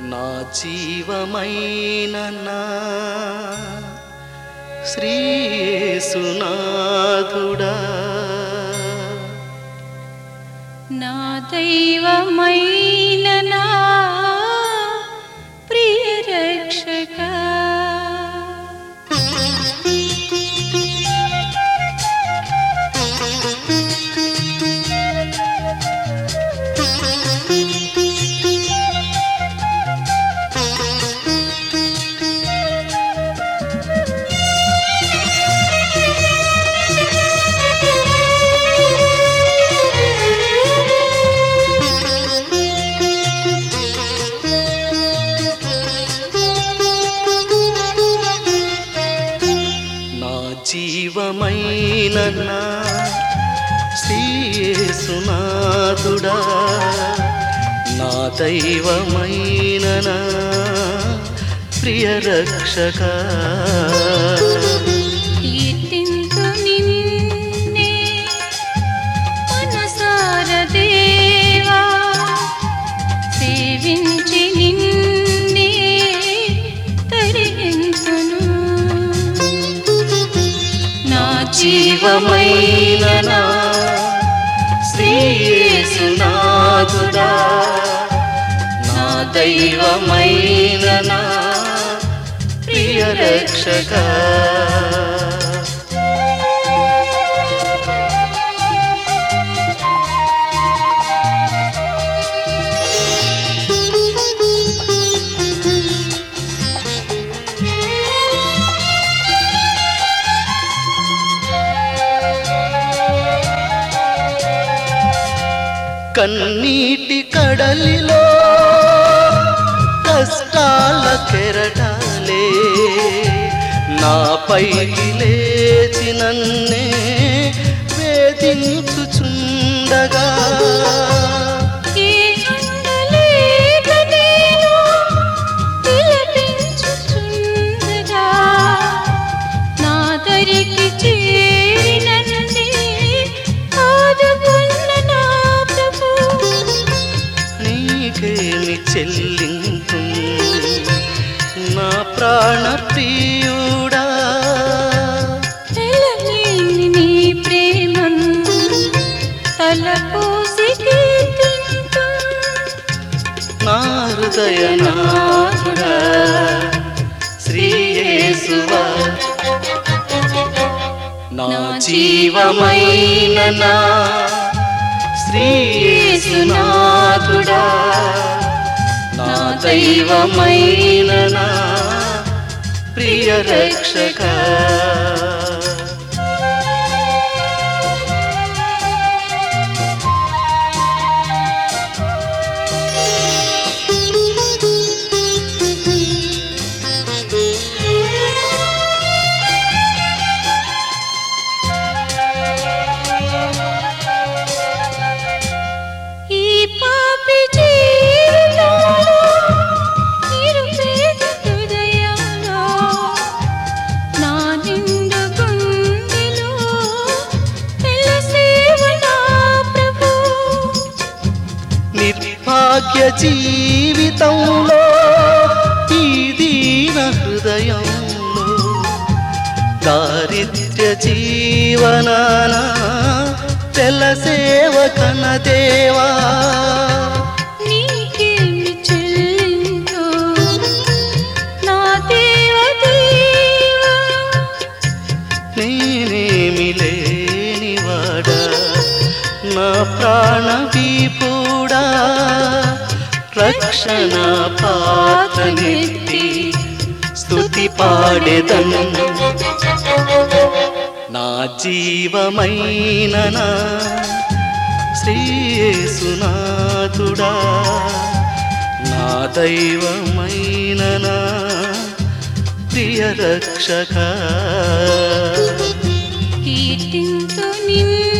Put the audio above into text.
నా జీవమైన నా శ్రీయేసునాథుడా నా దైవమైన నా ప్రియ రక్షక నా జీవమైన నా శ్రీయేసునాథుడా నా దైవమైన నా ప్రియ రక్షక కీర్తింతు నిన్నే మనసార దేవా సేవించి నిన్నే తరింతును నా జీవమైన నా శ్రీయేసునాథుడా నా దైవమైన నా ప్రియ రక్షక కన్నీటి కడలిలో కష్టాల కెరటాలే నాపైకి లేచి నన్నే వేధించుచుండగా ఏ అండలేక నేను విలపించుచుండగా నా దరికి చేరినన్నే ఆదుకున్న నా ప్రభు నీకేమి చెల్లింపు నా ప్రాణ ప్రియుడా తెలలేని నీ ప్రేమను తలపోసి కీర్తింతు నా హృదయనాథుడా శ్రీయేసువా నా జీవమైన నా శ్రీయేసునాథుడా నా దైవమైన నా ప్రియ రక్షక ఈ పాపి జీవితంలో నిరుపేద హృదయంలో నా నిండు గుండెలో వెలసేవ నా ప్రభు నిర్భాగ్య జీవితంలో ఈ దీన హృదయంలో దారిద్ర్య జీవనాన తెల సేవకన దేవా నీకేమి చెల్లిందో నా దేవ దేవా నేనేమి లేనివాడా నా ప్రాణ వీపుడా రక్షణ పాత్రనెత్తి స్తుతి పాడెదను నా జీవమైన నా శ్రీయేసునాథుడా నా దైవమైన నా ప్రియ రక్షక కీర్తింతు నిన్ను